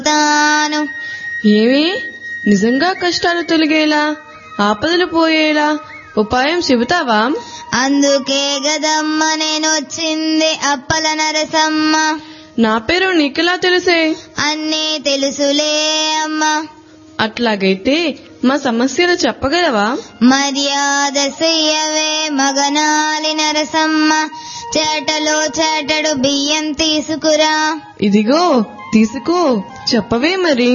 తాను ఏమి నిజంగా కష్టాలు తొలగేలా ఆపదలు పోయేలా ఉపాయం చెబుతావా అందుకే గదమ్మ నేనొచ్చింది అప్పల నరసమ్మ నా పేరు నీకెలా తెలుసే అన్నీ తెలుసులే అమ్మా అట్లాగైతే మా సమస్యలు చెప్పగలవా మర్యాద చెయ్యవే మగనాలి నరసమ్మ చేటలో చేటడు బియ్యం తీసుకురా ఇదిగో తీసుకో చెప్పవే మరి